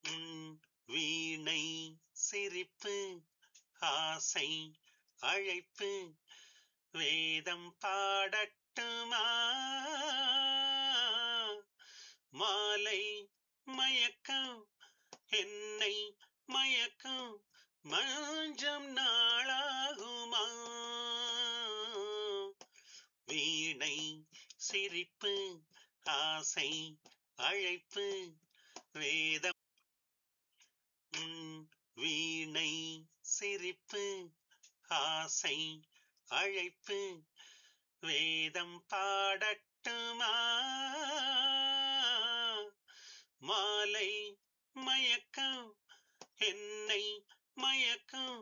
உன் வீணை சிரிப்பு ஆசை அழைப்பு வேதம் பாடட்டுமா மாலை மயக்கம் என்னை மயக்கம் மஞ்சம் நாளாகுமா வீணை சிரிப்பு ஆசை அழைப்பு வேதம் உன் வீணை சிரிப்பு ஆசை அழைப்பு வேதம் பாடட்டுமா மாலை மயக்கம் என்னை மயக்கம்